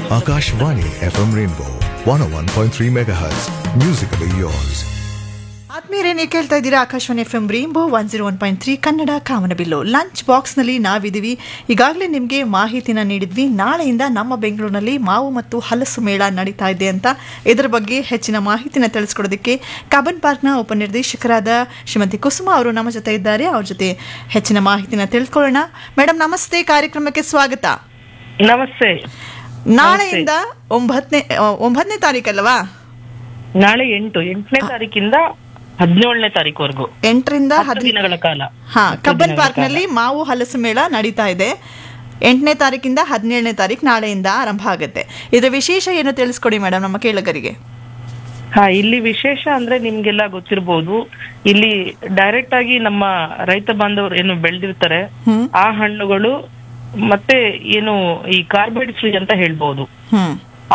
Akashvani FM Rainbow 101.3 MHz. Musically yours. ಆತ್ಮೀಯರೇ ನೀವು ಕೇಳ್ತಾ ಇದ್ದೀರಾ Akashvani F M rainbow one zero one point three Kannada Kamanabillu lunch ಬಾಕ್ಸ್ನಲ್ಲಿ ನಾವಿದ್ದೀವಿ ಈಗಾಗಲೇ ನಿಮಗೆ ಮಾಹಿತಿನ ನೀಡಿದ್ವಿ ನಾಳೆಯಿಂದ ನಮ್ಮ ಬೆಂಗಳೂರಿನಲ್ಲಿ ಮಾವು ಮತ್ತು ಹಲಸು ಮೇಳ ನಡೀತಾ ಇದೆ ಅಂತ ಇದರ ಬಗ್ಗೆ ಹೆಚ್ಚಿನ ಮಾಹಿತಿನ ತಿಳಿಸ್ಕೊಡೋದಕ್ಕೆ ಕಬನ್ ಪಾರ್ಕ್ನ ಉಪನಿರ್ದೇಶಕರಾದ ಶ್ರೀಮತಿ ಕುಸುಮ ಅವರು ನಮ್ಮ ಜೊತೆ ಇದ್ದಾರೆ ಅವ್ರ ಜೊತೆ ಹೆಚ್ಚಿನ ಮಾಹಿತಿನ ತಿಳ್ಕೊಳ್ಳೋಣ ಮೇಡಮ್ ನಮಸ್ತೆ ಕಾರ್ಯಕ್ರಮಕ್ಕೆ ಸ್ವಾಗತ ನಮಸ್ತೆ ನಾಳೆಯಿಂದ ಒಂಬತ್ತನೇ ಒಂಬತ್ತನೇ ತಾರೀಕಲ್ವಾ ನಾಳೆ ಎಂಟು ಎಂಟನೇ ತಾರೀಕಿಂದ ಹದಿನೇಳನೇ ತಾರೀಕುವರೆಗೂ ಎಂಟರಿಂದ ಹತ್ತು ಹದಿನೈದು ದಿನಗಳ ಕಾಲ ಹಾ ಹತ್ತು ಕಬ್ಬನ್ ದಿನಗಳ ಪಾರ್ಕ್ ನಲ್ಲಿ ಮಾವು ಹಲಸು ಮೇಳ ನಡೀತಾ ಇದೆ ಎಂಟನೇ ತಾರೀಕಿಂದ ಹದಿನೇಳನೇ ತಾರೀಕು ನಾಳೆಯಿಂದ ಆರಂಭ ಆಗುತ್ತೆ ಇದರ ವಿಶೇಷ ಏನು ತಿಳಿಸ್ಕೊಡಿ ಮೇಡಮ್ ನಮ್ಮ ಕೇಳಗರಿಗೆ ಹಾ ಇಲ್ಲಿ ವಿಶೇಷ ಅಂದ್ರೆ ನಿಮ್ಗೆಲ್ಲ ಗೊತ್ತಿರ್ಬೋದು ಇಲ್ಲಿ ಡೈರೆಕ್ಟ್ ಆಗಿ ನಮ್ಮ ರೈತ ಬಾಂಧವರು ಏನು ಬೆಳೆದಿರ್ತಾರೆ ಹ್ಮ್ ಆ ಹಣ್ಣುಗಳು ಮತ್ತೆ ಏನು ಈ ಕಾರ್ಬೈಡ್ ಫ್ರೀ ಅಂತ ಹೇಳ್ಬೋದು ಹ್ಮ್